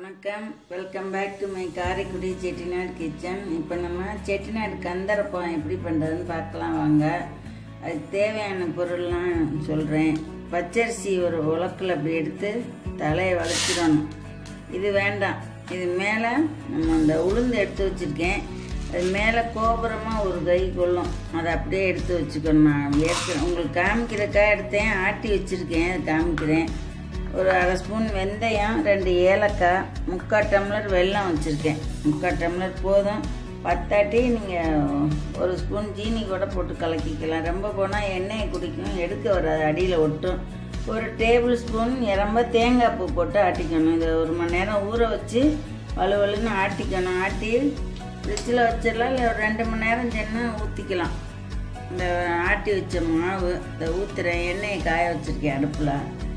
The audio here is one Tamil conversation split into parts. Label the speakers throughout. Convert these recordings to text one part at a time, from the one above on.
Speaker 1: வணக்கம் welcome back to my Karaikudi Chettinad kitchen இப்போ நம்ம செட்டிநாடு கந்தரப்பம் எப்படி பண்ணுறதுன்னு பார்க்கலாம் வாங்க அதுக்கு தேவையான பொருள்லாம் சொல்கிறேன் பச்சரிசி ஒரு உலக்கில் அப்படி எடுத்து தலையை வளைச்சிடணும் இது வேண்டாம் இது மேலே நம்ம அந்த உளுந்து எடுத்து வச்சுருக்கேன் அது மேலே கோபுரமாக ஒரு கை கொள்ளும் அதை அப்படியே எடுத்து வச்சுக்கணும் நான் ஏற்க உங்களுக்கு காமிக்கிறக்கா எடுத்தேன் ஆட்டி வச்சுருக்கேன் அது காமிக்கிறேன் ஒரு அரை ஸ்பூன் வெந்தயம் ரெண்டு ஏலக்காய் முக்கால் டம்ளர் வெல்லம் வச்சுருக்கேன் முக்கால் டம்ளர் போதும் பத்தாட்டி நீங்கள் ஒரு ஸ்பூன் ஜீனி கூட போட்டு கலக்கிக்கலாம் ரொம்ப போனால் எண்ணெயை குடிக்கும் எடுக்க வராது அடியில் ஒட்டும் ஒரு டேபிள் ஸ்பூன் ரொம்ப தேங்காய் பூ போட்டு ஆட்டிக்கணும் இதை ஒரு மணி நேரம் ஊற வச்சு வலுவலுன்னு ஆட்டிக்கணும் ஆட்டி ஃப்ரிட்ஜில் வச்சிடலாம் இல்லை ஒரு ரெண்டு மணி நேரம் சென்று ஊற்றிக்கலாம் இந்த ஆட்டி வச்ச மாவு இந்த ஊற்றுறேன் எண்ணெயை காய வச்சுருக்கேன் அடுப்பில்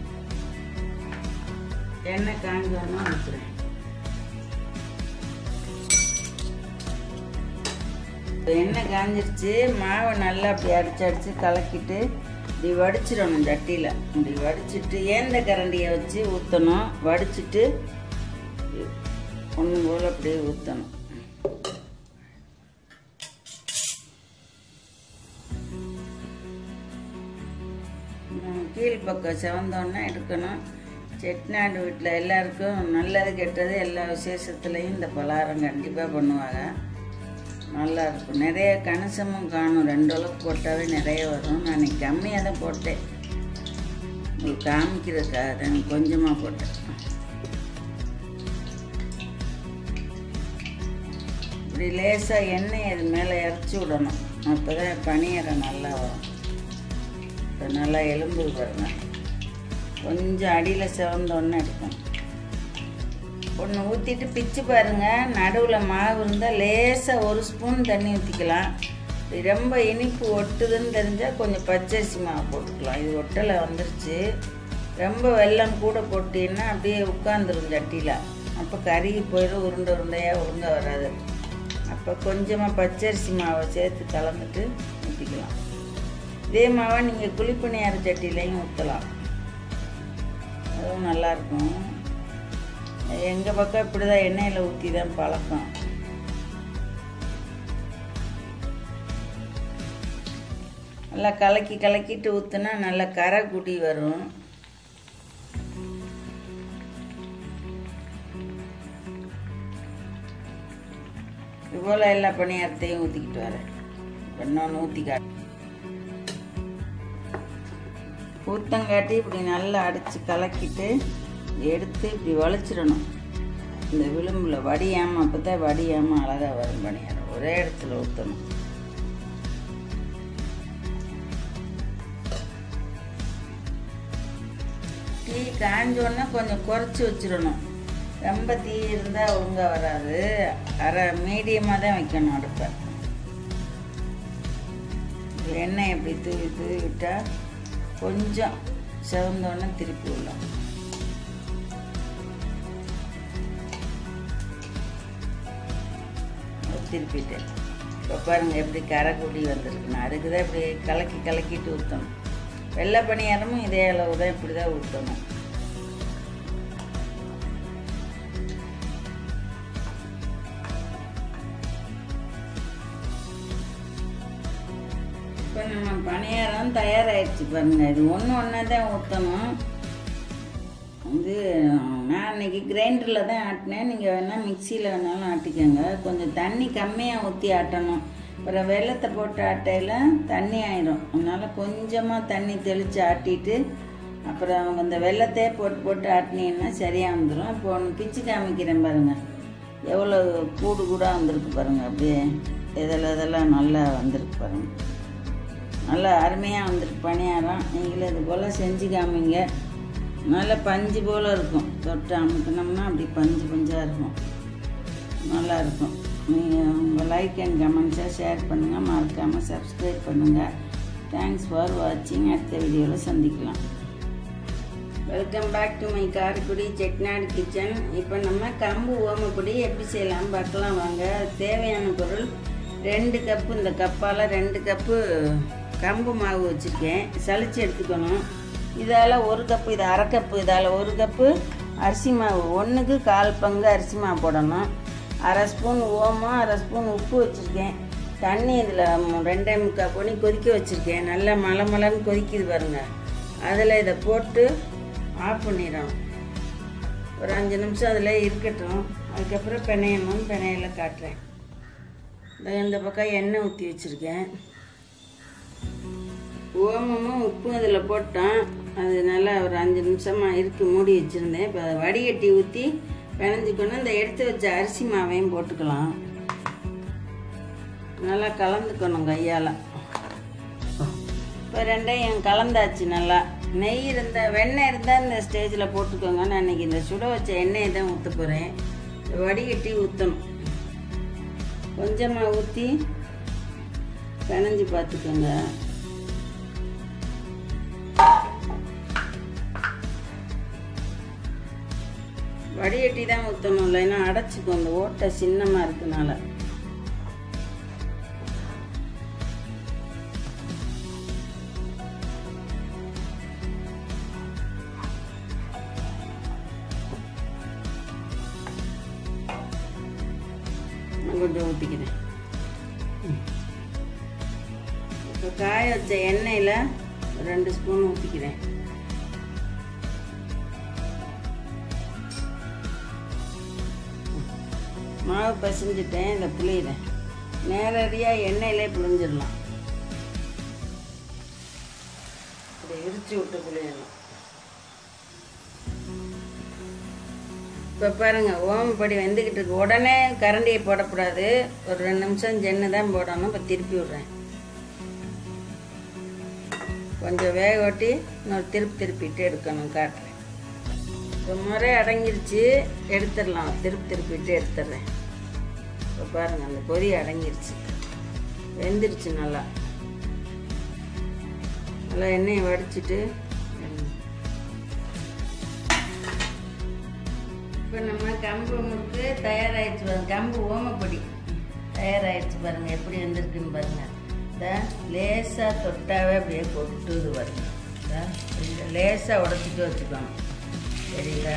Speaker 1: எண்ணெய் காஞ்சோன்னா ஊற்றுறேன் எண்ணெய் காஞ்சிருச்சு மாவை நல்லா அப்படி அடிச்சு அடிச்சு கலக்கிட்டு இப்படி வடிச்சிடணும் சட்டியில் இப்படி வடிச்சிட்டு ஏந்த கரண்டியை வச்சு ஊற்றணும் வடிச்சிட்டு ஒன்று போல் அப்படியே ஊற்றணும் கீழ் பக்கம் செவந்தோன்னா எடுக்கணும் செட்டிநாடு வீட்டில் எல்லாருக்கும் நல்லது கெட்டது எல்லா விசேஷத்துலேயும் இந்த பலகாரம் கண்டிப்பாக பண்ணுவாங்க நல்லா இருக்கும் நிறைய கணிசமும் காணும் ரெண்டு அளவுக்கு போட்டாவே நிறைய வரும் நான் இன்னைக்கு கம்மியாக தான் போட்டேன் உங்களுக்கு காமிக்கிறதுக்காக தான் கொஞ்சமாக போட்டேன் இப்படி லேசாக எண்ணெய் அது மேலே இறச்சி விடணும் அப்போ தான் பனியரம் நல்லா வரும் இப்போ நல்லா எலும்பு பாருங்கள் கொஞ்சம் அடியில் செவந்தோன்னு எடுக்கணும் ஒன்று ஊற்றிட்டு பிச்சு பாருங்கள் நடுவில் மாவு இருந்தால் லேசாக ஒரு ஸ்பூன் தண்ணி ஊற்றிக்கலாம் இது ரொம்ப இனிப்பு ஒட்டுதுன்னு தெரிஞ்சால் கொஞ்சம் பச்சரிசி மாவு போட்டுக்கலாம் இது ஒட்டலை வந்துருச்சு ரொம்ப வெல்லம் கூட போட்டிங்கன்னா அப்படியே உட்காந்துரும் சட்டியில் அப்போ கருகி போயிடும் உருண்டை உருண்டையாக ஒழுங்காக வராது அப்போ கொஞ்சமாக பச்சரிசி மாவை சேர்த்து கலந்துட்டு ஊற்றிக்கலாம் இதே மாவை நீங்கள் குழிப்பணியார சட்டிலையும் ஊற்றலாம் அதுவும் நல்லாயிருக்கும் எங்கள் பக்கம் இப்படி தான் எண்ணெயில் ஊற்றி தான் பழக்கம் நல்லா கலக்கி கலக்கிட்டு ஊற்றுனா நல்லா கரை குடி வரும் இதுபோல் எல்லா பணியாரத்தையும் ஊற்றிக்கிட்டு வரேன் இன்னொன்று ஊற்றி காட்டு ஊத்தங்காட்டி இப்படி நல்லா அடித்து கலக்கிட்டு எடுத்து இப்படி வலிச்சிடணும் இந்த விளிம்பில் வடியாமல் அப்போ தான் வடியாமல் அழகாக வரும் பணியாரம் ஒரே இடத்துல ஊற்றணும் டீ காஞ்சோன்னா கொஞ்சம் குறைச்சி வச்சிடணும் ரொம்ப தீ இருந்தால் ஒழுங்காக வராது அரை மீடியமாக தான் வைக்கணும் அடுப்பை எண்ணெய் இப்படி தூவி தூவி விட்டால் கொஞ்சம் செவந்தோடனே திருப்பி விடலாம் திருப்பிட்டேன் இப்போ பாருங்கள் எப்படி கரைக்குடி வந்திருக்குன்னு அதுக்கு தான் இப்படி கலக்கி கலக்கிட்டு ஊற்றணும் வெள்ளை பணியாரமும் இதே அளவு தான் இப்படி தான் ஊற்றணும் இப்போ நம்ம பணியாரம் தயாராகிடுச்சு பாருங்கள் இது ஒன்று ஒன்றா தான் ஊற்றணும் வந்து நான் இன்னைக்கு கிரைண்டரில் தான் ஆட்டினேன் நீங்கள் வேணால் மிக்சியில் வேணாலும் ஆட்டிக்கோங்க கொஞ்சம் தண்ணி கம்மியாக ஊற்றி ஆட்டணும் அப்புறம் வெள்ளத்தை போட்டு ஆட்டையில் தண்ணி ஆயிரும் அதனால் கொஞ்சமாக தண்ணி தெளித்து ஆட்டிட்டு அப்புறம் அவங்க இந்த வெள்ளத்தையே போட்டு போட்டு ஆட்டினீங்கன்னா சரியாக வந்துடும் இப்போ ஒன்று பிச்சு காமிக்கிறேன் பாருங்கள் எவ்வளோ கூடு கூட வந்திருக்கு பாருங்கள் அப்படியே இதில் இதெல்லாம் நல்லா வந்திருக்கு பாருங்கள் நல்லா அருமையாக வந்துருக்கு பணியாரம் நீங்களும் இது போல் செஞ்சு காமிங்க நல்ல பஞ்சு போல் இருக்கும் தொட்டு அமுக்கினோம்னா அப்படி பஞ்சு பஞ்சாக இருக்கும் நல்லா இருக்கும் நீங்கள் உங்கள் லைக் அண்ட் கமெண்ட்ஸை ஷேர் பண்ணுங்கள் மறக்காமல் சப்ஸ்கிரைப் பண்ணுங்கள் தேங்க்ஸ் ஃபார் வாட்சிங் அடுத்த வீடியோவில் சந்திக்கலாம் welcome back to my Karaikudi Chettinad kitchen இப்போ நம்ம கம்பு ஓமப்பொடி எப்படி செய்யலாம் பார்க்கலாம் வாங்க தேவையான பொருள் ரெண்டு கப்பு இந்த கப்பால் ரெண்டு கப்பு கம்பு மாவு வச்சுருக்கேன் சளிச்சு எடுத்துக்கணும் இதால் ஒரு கப்பு இது அரை கப்பு இதால் ஒரு கப்பு அரிசி மாவு ஒன்றுக்கு கால் பங்கு அரிசி மாவு போடணும் அரை ஸ்பூன் ஓமம் அரை ஸ்பூன் உப்பு வச்சுருக்கேன் தண்ணி இதில் ரெண்டே முக்கால் பண்ணி கொதிக்க வச்சுருக்கேன் நல்லா மலை மலைன்னு கொதிக்குது பாருங்க அதில் இதை போட்டு ஆஃப் பண்ணிடணும் ஒரு அஞ்சு நிமிஷம் அதில் இருக்கட்டும் அதுக்கப்புறம் பிணையணும் பிணையில காட்டுறேன் இந்த இந்த பக்கம் எண்ணெய் ஊற்றி வச்சுருக்கேன் ஓமமும் உப்பும் அதில் போட்டோம் அது நல்லா ஒரு அஞ்சு நிமிஷமாக இருக்கு மூடி வச்சுருந்தேன் இப்போ அதை வடிகட்டி ஊற்றி பிணைஞ்சிக்கணும் இந்த எடுத்து வச்ச அரிசி மாவையும் போட்டுக்கலாம் நல்லா கலந்துக்கணும் கையால் இப்போ ரெண்டையும் கலந்தாச்சு நல்லா நெய் இருந்தால் வெண்ணெய் இருந்தால் இந்த ஸ்டேஜில் போட்டுக்கோங்க நான் இன்னைக்கு இந்த சுட வச்ச எண்ணெயை தான் ஊற்ற போகிறேன் வடிகட்டி ஊற்றணும் கொஞ்சமாக ஊற்றி பிணைஞ்சு பார்த்துக்கோங்க வடிகட்டி தான் ஊற்றணும் இல்லைன்னா அடைச்சிக்கும் அந்த ஓட்டை சின்னமாக இருக்கனால நான் கொஞ்சம் ஊற்றிக்கிறேன் இப்போ காய வச்ச எண்ணெயில் ரெண்டு ஸ்பூன் ஊற்றிக்கிறேன் மாவு பசைஞ்சிட்டேன் இதை புளியிறேன் நேரடியாக எண்ணெயிலே புளிஞ்சிடலாம் இதை இடிச்சு விட்டு புளியணும் இப்போ பாருங்க ஓமப்படி வெந்துக்கிட்டு இருக்கு உடனே கரண்டியை போடக்கூடாது ஒரு ரெண்டு நிமிஷம் ஜென்னு தான் போடணும் இப்போ திருப்பி விட்றேன் கொஞ்சம் வேக ஓட்டி இன்னொரு திருப்பி திருப்பிட்டு எடுக்கணும் காட்டுறேன் இப்போ முறை அடங்கிருச்சு எடுத்துடலாம் திருப்பி திருப்பிட்டு எடுத்துடுறேன் இப்போ பாருங்க அந்த கொதி அடங்கிருச்சு வெந்துருச்சு நல்லா நல்லா எண்ணெயை வடிச்சிட்டு இப்போ நம்ம கம்பு முறுக்கு தயாராகிடுச்சு பாருங்க கம்பு ஓமப்பொடி தயாராகிடுச்சு பாருங்க எப்படி வந்திருக்குன்னு பாருங்க இந்த லேசாக தொட்டாவே அப்படியே கொட்டுது பாருங்க இந்த இந்த லேசாக உடச்சிட்டு வச்சுக்கணும் சரிங்களா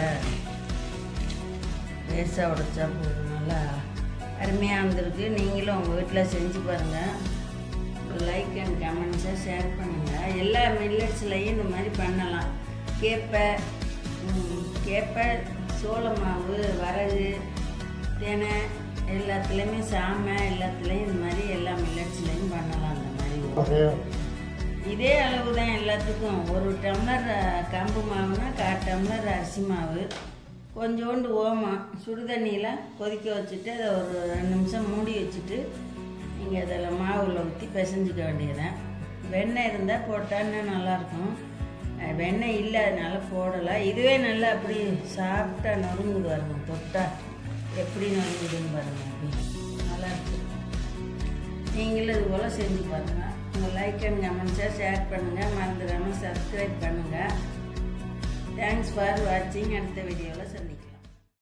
Speaker 1: லேசாக உடைச்சா போதும் நல்லா அருமையாக வந்திருக்கு நீங்களும் உங்கள் வீட்டில் செஞ்சு பாருங்கள் லைக் அண்ட் கமெண்ட்ஸை ஷேர் பண்ணுங்கள் எல்லா மில்லட்ஸ்லையும் இந்த மாதிரி பண்ணலாம் கேப்பை ம், கேப்பை சோள மாவு வரகு தினை எல்லாத்துலேயுமே சாமை எல்லாத்துலேயும் இந்த மாதிரி எல்லா மில்லட்ஸ்லையும் பண்ணலாம் அந்த மாதிரி இதே அளவு தான் எல்லாத்துக்கும் ஒரு டம்ளர் அஹ், கம்பு மாவுனா கால் டம்ளர் அரிசி மாவு கொஞ்சோண்டு ஓமம் சுடுதண்ணியில் கொதிக்க வச்சுட்டு அதை ஒரு ரெண்டு நிமிஷம் மூடி வச்சுட்டு நீங்கள் அதில் மாவில் ஊற்றி பிசைஞ்சிக்க வேண்டியதுதான் வெண்ணெய் இருந்தால் போட்டால் இன்னும் நல்லாயிருக்கும் அஹ், வெண்ணெய் இல்லை அதனால போடலை இதுவே நல்லா அப்படி சாப்பிட்டா நொறுங்குது பாருங்க தொட்டா எப்படி நொறுங்குதுன்னு பாருங்க அப்படி நல்லா இருக்கு நீங்களும் இது போல் செஞ்சு பாருங்கள் உங்கள் லைக் அண்ட் கமெண்ட்ஸை ஷேர் பண்ணுங்கள் மறந்துடாமல் சப்ஸ்கிரைப் பண்ணுங்கள் தேங்க்ஸ் ஃபார் வாட்சிங் அடுத்த வீடியோவில் சந்திக்கிறேன்